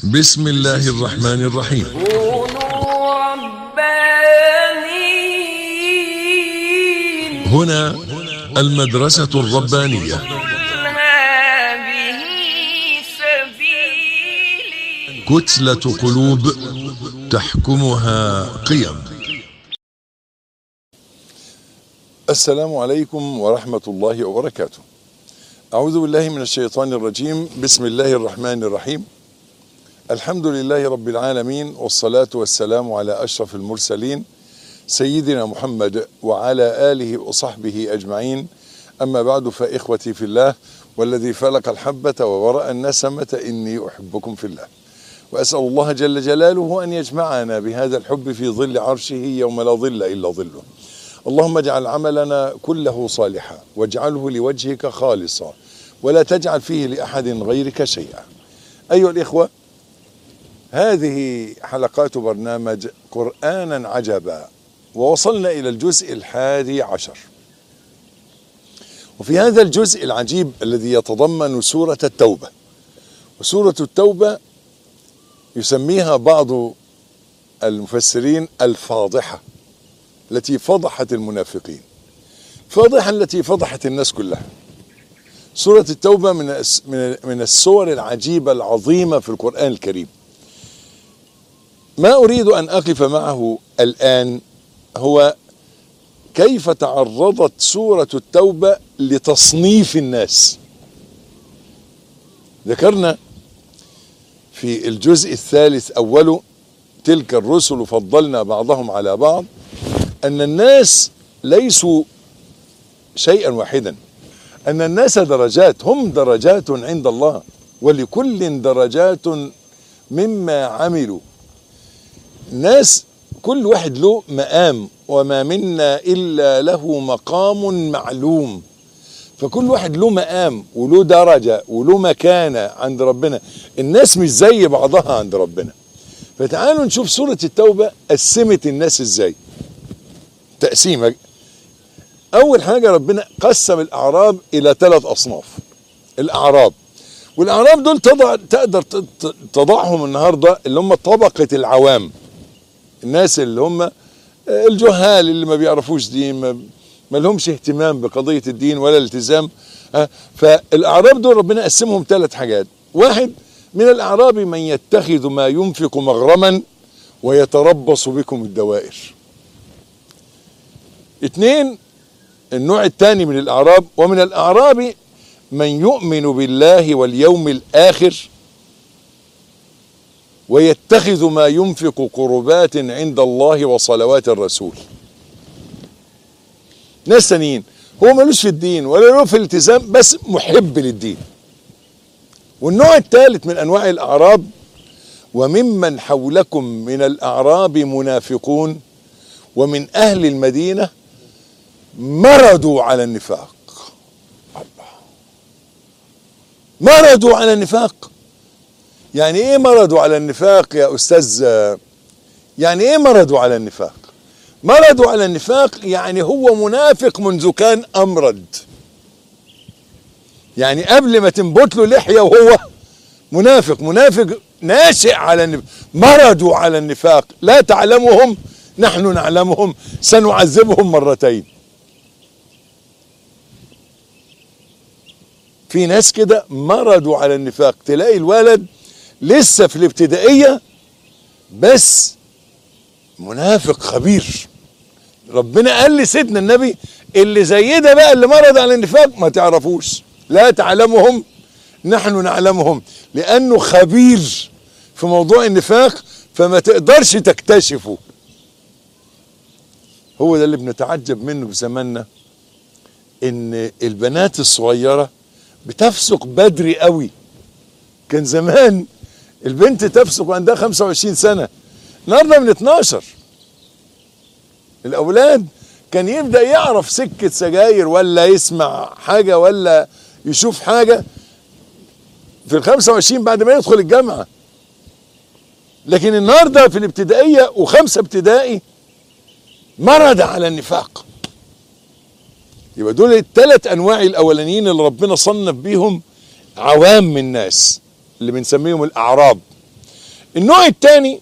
بسم الله الرحمن الرحيم كونوا ربانيين هنا المدرسة الربانية قل هذه سبيلي كتلة قلوب تحكمها قيم السلام عليكم ورحمة الله وبركاته. أعوذ بالله من الشيطان الرجيم، بسم الله الرحمن الرحيم. الحمد لله رب العالمين والصلاة والسلام على أشرف المرسلين سيدنا محمد وعلى آله وصحبه أجمعين. أما بعد فإخوتي في الله والذي فلق الحبة وورأ النسمة إني أحبكم في الله. وأسأل الله جل جلاله أن يجمعنا بهذا الحب في ظل عرشه يوم لا ظل إلا ظله. اللهم اجعل عملنا كله صالحا واجعله لوجهك خالصا ولا تجعل فيه لأحد غيرك شيئا أيها الإخوة هذه حلقات برنامج قرآنا عجبا ووصلنا إلى الجزء الحادي عشر وفي هذا الجزء العجيب الذي يتضمن سورة التوبة وسورة التوبة يسميها بعض المفسرين الفاضحة التي فضحت المنافقين فضحة التي فضحت الناس كلها سورة التوبة من الس- من من السور العجيبة العظيمة في القرآن الكريم ما أريد أن أقف معه الآن هو كيف تعرضت سورة التوبة لتصنيف الناس ذكرنا في الجزء الثالث أوله تلك الرسل فضلنا بعضهم على بعض أن الناس ليسوا شيئا واحدا أن الناس درجات هم درجات عند الله ولكل درجات مما عملوا ناس كل واحد له مقام وما منا إلا له مقام معلوم فكل واحد له مقام وله درجة وله مكانة عند ربنا الناس مش زي بعضها عند ربنا فتعالوا نشوف سورة التوبة قسمت الناس ازاي تقسيمة أول حاجة ربنا قسم الأعراب إلى ثلاث أصناف الأعراب والأعراب دول تضع تقدر ت- ت- تضعهم النهاردة اللي هم طبقة العوام الناس اللي هم الجهال اللي ما بيعرفوش دين ما, ما لهمش اهتمام بقضية الدين ولا الالتزام ها، فالأعراب دول ربنا قسمهم ثلاث حاجات واحد من الأعراب من يتخذ ما ينفق مغرما ويتربص بكم الدوائر اثنين النوع الثاني من الأعراب ومن الأعراب من يؤمن بالله واليوم الآخر ويتخذ ما ينفق قربات عند الله وصلوات الرسول ناس تانيين هو ملوش في الدين ولا له في الالتزام بس محب للدين والنوع الثالث من أنواع الأعراب وممن حولكم من الأعراب منافقون ومن أهل المدينة مرضوا على النفاق الله مرضوا على النفاق يعني ايه مرضوا على النفاق يا استاذ يعني ايه مرضوا على النفاق مرضوا على النفاق يعني هو منافق منذ كان امرد يعني قبل ما تنبت له لحيه وهو منافق منافق ناشئ على النفاق مرضوا على النفاق لا تعلمهم نحن نعلمهم سنعذبهم مرتين في ناس كده مرضوا على النفاق تلاقي الولد لسه في الابتدائية بس منافق خبير ربنا قال لسيدنا النبي اللي زي ده بقى اللي مرض على النفاق ما تعرفوش لا تعلمهم نحن نعلمهم لانه خبير في موضوع النفاق فما تقدرش تكتشفه هو ده اللي بنتعجب منه في زماننا ان البنات الصغيره بتفسق بدري قوي كان زمان البنت تفسق وعندها 25 سنه النهارده من 12 الاولاد كان يبدا يعرف سكه سجاير ولا يسمع حاجه ولا يشوف حاجه في ال 25 بعد ما يدخل الجامعه لكن النهارده في الابتدائيه وخمسه ابتدائي مرض على النفاق يبقى دول الثلاث انواع الاولانيين اللي ربنا صنف بيهم عوام الناس اللي بنسميهم الاعراب النوع الثاني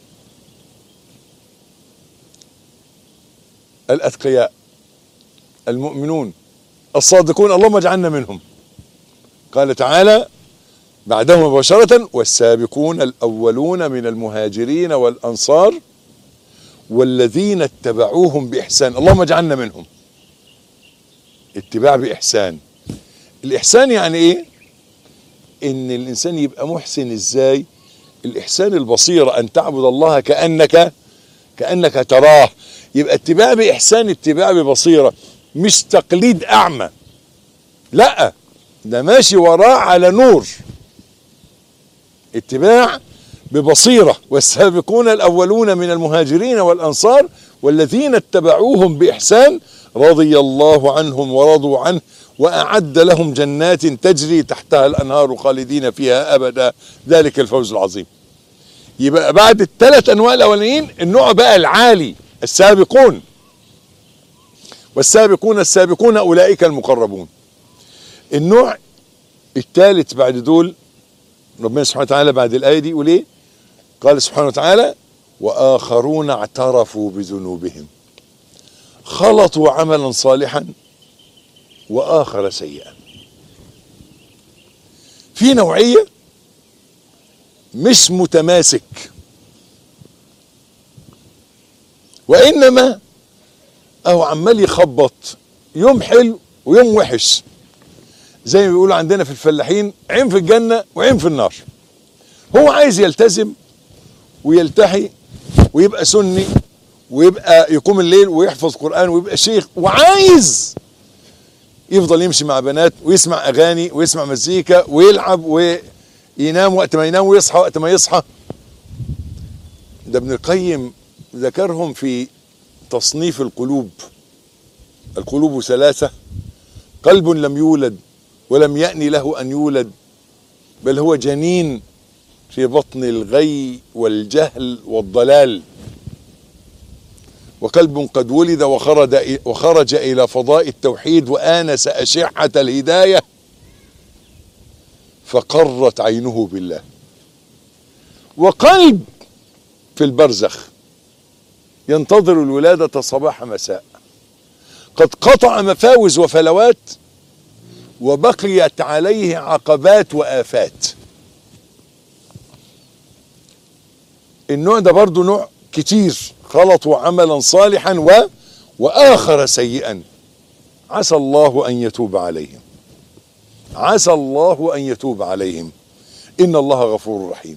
الاتقياء المؤمنون الصادقون اللهم اجعلنا منهم قال تعالى بعده مباشرة والسابقون الأولون من المهاجرين والأنصار والذين اتبعوهم بإحسان اللهم اجعلنا منهم اتباع بإحسان الإحسان يعني إيه إن الإنسان يبقى محسن إزاي الإحسان البصيرة أن تعبد الله كأنك كأنك تراه يبقى اتباع بإحسان اتباع ببصيرة مش تقليد أعمى لا ده ماشي وراه على نور اتباع ببصيرة والسابقون الأولون من المهاجرين والأنصار والذين اتبعوهم بإحسان رضي الله عنهم ورضوا عنه وأعد لهم جنات تجري تحتها الأنهار خالدين فيها أبدا ذلك الفوز العظيم يبقى بعد الثلاث أنواع الأولانيين النوع بقى العالي السابقون والسابقون السابقون أولئك المقربون النوع الثالث بعد دول ربنا سبحانه وتعالى بعد الآية دي يقول إيه؟ قال سبحانه وتعالى وآخرون اعترفوا بذنوبهم خلطوا عملا صالحا وآخر سيئا في نوعية مش متماسك وإنما أهو عمال يخبط يوم حلو ويوم وحش زي ما بيقولوا عندنا في الفلاحين عين في الجنة وعين في النار هو عايز يلتزم ويلتحي ويبقى سني ويبقى يقوم الليل ويحفظ قرآن ويبقى شيخ وعايز يفضل يمشي مع بنات ويسمع أغاني ويسمع مزيكا ويلعب وينام وقت ما ينام ويصحى وقت ما يصحى ده ابن القيم ذكرهم في تصنيف القلوب القلوب ثلاثة قلب لم يولد ولم يأن له أن يولد بل هو جنين في بطن الغي والجهل والضلال وقلب قد ولد وخرج وخرج إلى فضاء التوحيد وآنس أشعة الهداية فقرت عينه بالله وقلب في البرزخ ينتظر الولادة صباح مساء قد قطع مفاوز وفلوات وبقيت عليه عقبات وآفات النوع ده برضو نوع كتير خلطوا عملا صالحا و وآخر سيئا عسى الله أن يتوب عليهم عسى الله أن يتوب عليهم إن الله غفور رحيم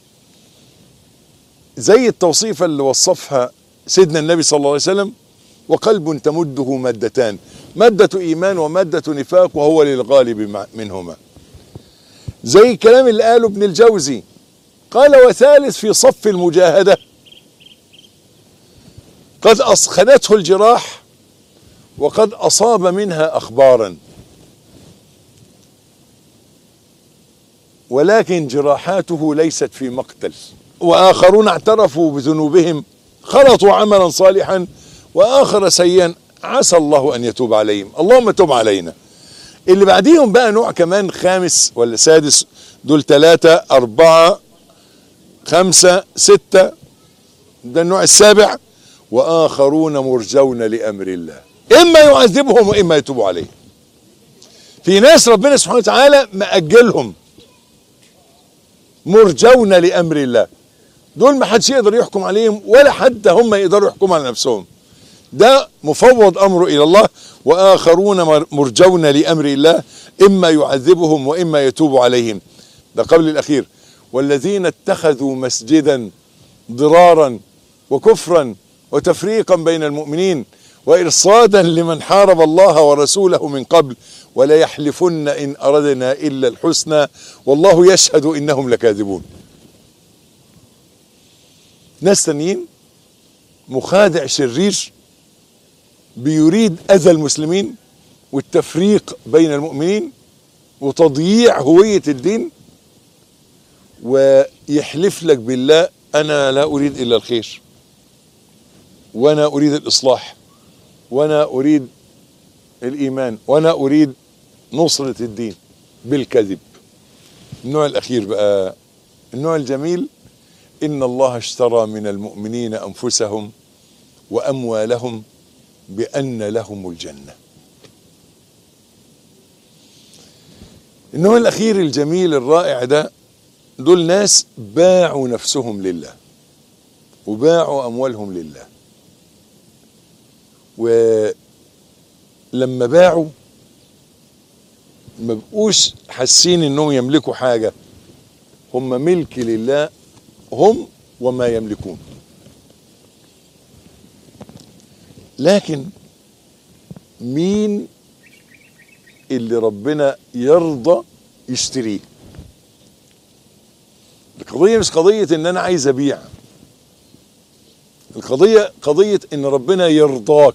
زي التوصيفة اللي وصفها سيدنا النبي صلى الله عليه وسلم وقلب تمده مادتان مادة إيمان ومادة نفاق وهو للغالب منهما زي الكلام اللي قاله ابن الجوزي قال وثالث في صف المجاهدة قد أسخنته الجراح وقد أصاب منها أخبارا ولكن جراحاته ليست في مقتل وآخرون اعترفوا بذنوبهم خلطوا عملا صالحا وآخر سيئا عسى الله أن يتوب عليهم اللهم تب علينا اللي بعديهم بقى نوع كمان خامس ولا سادس دول ثلاثة أربعة خمسة ستة ده النوع السابع وآخرون مرجون لأمر الله إما يعذبهم وإما يتوب عليهم في ناس ربنا سبحانه وتعالى مأجلهم مرجون لأمر الله دول ما حدش يقدر يحكم عليهم ولا حتى هم يقدروا يحكموا على نفسهم ده مفوض امره الى الله واخرون مرجون لامر الله اما يعذبهم واما يتوب عليهم ده قبل الاخير والذين اتخذوا مسجدا ضرارا وكفرا وتفريقا بين المؤمنين وارصادا لمن حارب الله ورسوله من قبل ولا يحلفن ان اردنا الا الحسنى والله يشهد انهم لكاذبون ناس تانيين مخادع شرير بيريد اذى المسلمين والتفريق بين المؤمنين وتضييع هوية الدين ويحلف لك بالله انا لا اريد الا الخير وانا اريد الاصلاح وانا اريد الايمان وانا اريد نصرة الدين بالكذب النوع الاخير بقى النوع الجميل إن الله اشترى من المؤمنين أنفسهم وأموالهم بأن لهم الجنة النوع الأخير الجميل الرائع ده دول ناس باعوا نفسهم لله وباعوا أموالهم لله ولما باعوا ما بقوش حاسين انهم يملكوا حاجة هم ملك لله هم وما يملكون لكن مين اللي ربنا يرضى يشتريه القضية مش قضية ان انا عايز ابيع القضية قضية ان ربنا يرضاك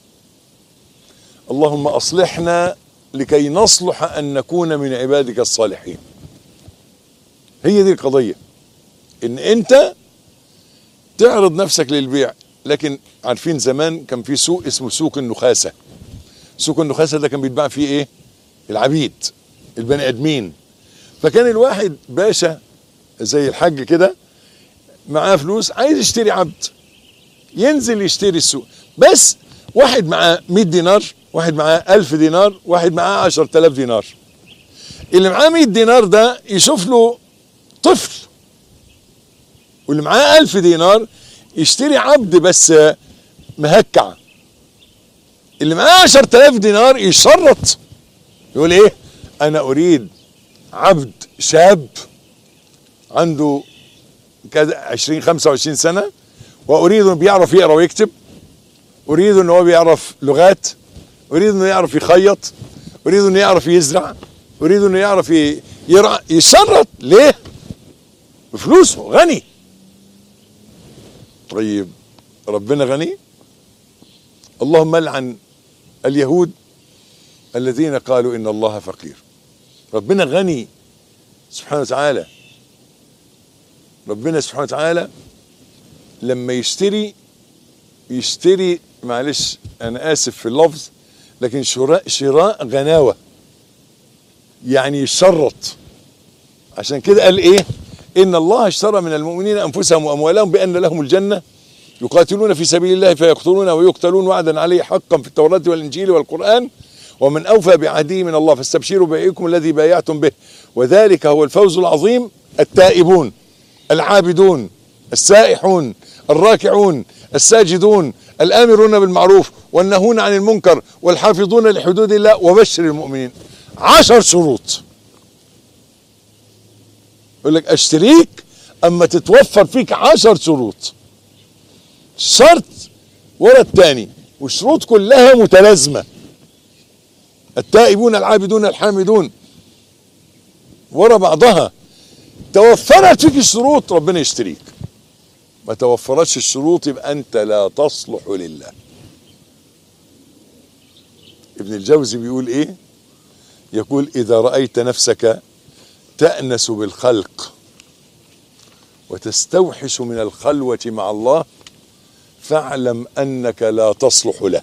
اللهم اصلحنا لكي نصلح ان نكون من عبادك الصالحين هي دي القضية ان انت تعرض نفسك للبيع لكن عارفين زمان كان في سوق اسمه سوق النخاسة سوق النخاسة ده كان بيتباع فيه ايه العبيد البني ادمين فكان الواحد باشا زي الحاج كده معاه فلوس عايز يشتري عبد ينزل يشتري السوق بس واحد معاه 100 دينار واحد معاه 1000 دينار واحد معاه 10000 دينار اللي معاه 100 دينار ده يشوف له طفل واللي معاه 1000 دينار يشتري عبد بس مهكع اللي معاه 10000 دينار يشرط يقول ايه انا اريد عبد شاب عنده كذا 20 25 سنه واريد انه بيعرف يقرا ويكتب اريد انه هو بيعرف لغات اريد انه يعرف يخيط اريد انه يعرف يزرع اريد انه يعرف ي- يرعى يشرط ليه بفلوسه غني طيب ربنا غني اللهم لعن اليهود الذين قالوا ان الله فقير ربنا غني سبحانه وتعالى ربنا سبحانه وتعالى لما يشتري يشتري معلش انا اسف في اللفظ لكن شراء شراء غناوه يعني يشرط عشان كده قال ايه ان الله اشترى من المؤمنين انفسهم واموالهم بان لهم الجنه يقاتلون في سبيل الله فيقتلون ويقتلون وعدا عليه حقا في التوراة والإنجيل والقرآن ومن أوفى بعهده من الله فاستبشروا ببيعكم الذي بايعتم به وذلك هو الفوز العظيم التائبون العابدون السائحون الراكعون الساجدون الآمرون بالمعروف والنهون عن المنكر والحافظون لحدود الله وبشر المؤمنين عشر شروط يقول لك اشتريك اما تتوفر فيك عشر شروط شرط ورا الثاني والشروط كلها متلازمة التائبون العابدون الحامدون ورا بعضها توفرت فيك الشروط ربنا يشتريك ما توفرتش الشروط يبقى انت لا تصلح لله ابن الجوزي بيقول ايه يقول اذا رأيت نفسك تأنس بالخلق وتستوحش من الخلوة مع الله فاعلم انك لا تصلح له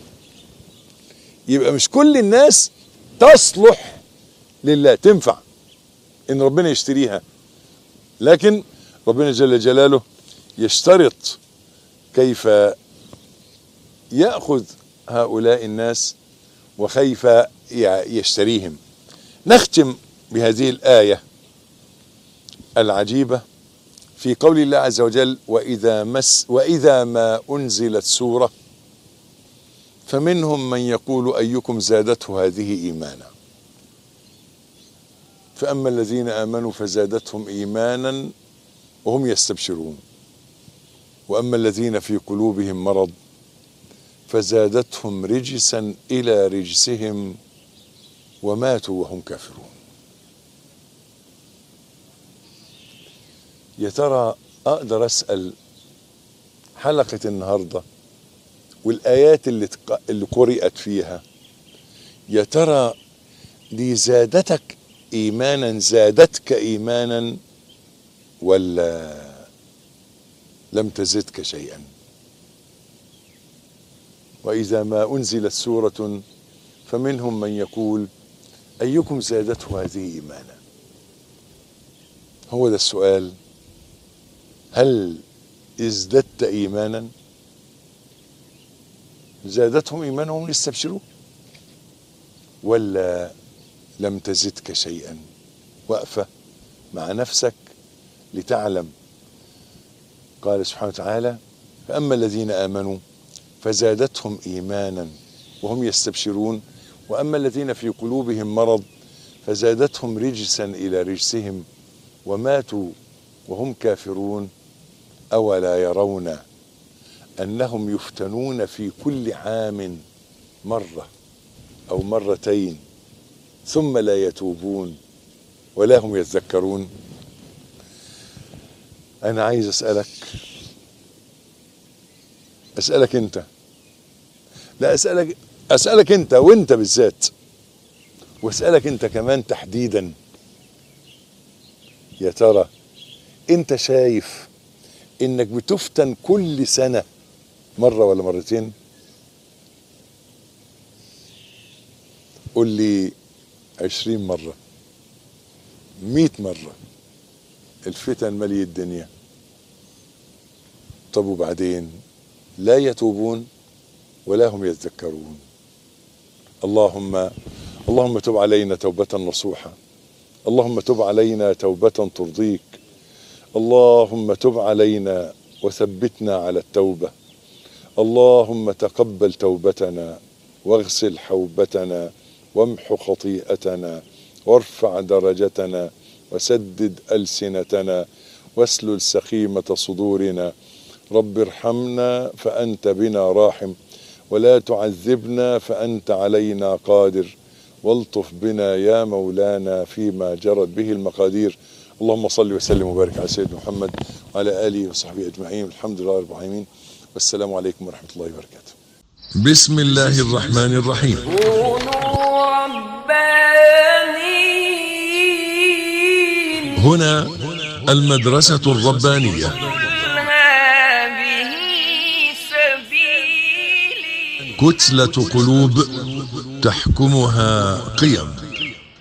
يبقى مش كل الناس تصلح لله تنفع ان ربنا يشتريها لكن ربنا جل جلاله يشترط كيف ياخذ هؤلاء الناس وكيف يشتريهم نختم بهذه الايه العجيبه في قول الله عز وجل واذا مس واذا ما انزلت سوره فمنهم من يقول ايكم زادته هذه ايمانا فاما الذين امنوا فزادتهم ايمانا وهم يستبشرون واما الذين في قلوبهم مرض فزادتهم رجسا الى رجسهم وماتوا وهم كافرون يا ترى اقدر اسال حلقه النهارده والايات اللي تق... اللي قرات فيها يا ترى دي زادتك ايمانا زادتك ايمانا ولا لم تزدك شيئا واذا ما انزلت سوره فمنهم من يقول ايكم زادته هذه ايمانا هو ده السؤال هل ازددت ايمانا زادتهم ايمانا وهم يستبشرون ولا لم تزدك شيئا وقفه مع نفسك لتعلم قال سبحانه وتعالى فاما الذين امنوا فزادتهم ايمانا وهم يستبشرون واما الذين في قلوبهم مرض فزادتهم رجسا الى رجسهم وماتوا وهم كافرون اولا يرون انهم يفتنون في كل عام مره او مرتين ثم لا يتوبون ولا هم يذكرون انا عايز اسالك اسالك انت لا اسالك اسالك انت وانت بالذات واسالك انت كمان تحديدا يا ترى انت شايف انك بتفتن كل سنه مره ولا مرتين قول لي عشرين مره مئة مره الفتن مالية الدنيا طب وبعدين لا يتوبون ولا هم يذكرون اللهم اللهم تب علينا توبة نصوحة اللهم تب علينا توبة ترضيك اللهم تب علينا وثبتنا على التوبة اللهم تقبل توبتنا واغسل حوبتنا وامح خطيئتنا وارفع درجتنا وسدد ألسنتنا واسلل سخيمة صدورنا رب ارحمنا فأنت بنا راحم ولا تعذبنا فأنت علينا قادر والطف بنا يا مولانا فيما جرت به المقادير اللهم صل وسلم وبارك على سيدنا محمد وعلى آله وصحبه أجمعين الحمد لله رب العالمين والسلام عليكم ورحمة الله وبركاته بسم الله الرحمن الرحيم كونوا ربانيين هنا المدرسة الربانية قل هذه سبيلي كتلة قلوب تحكمها قيم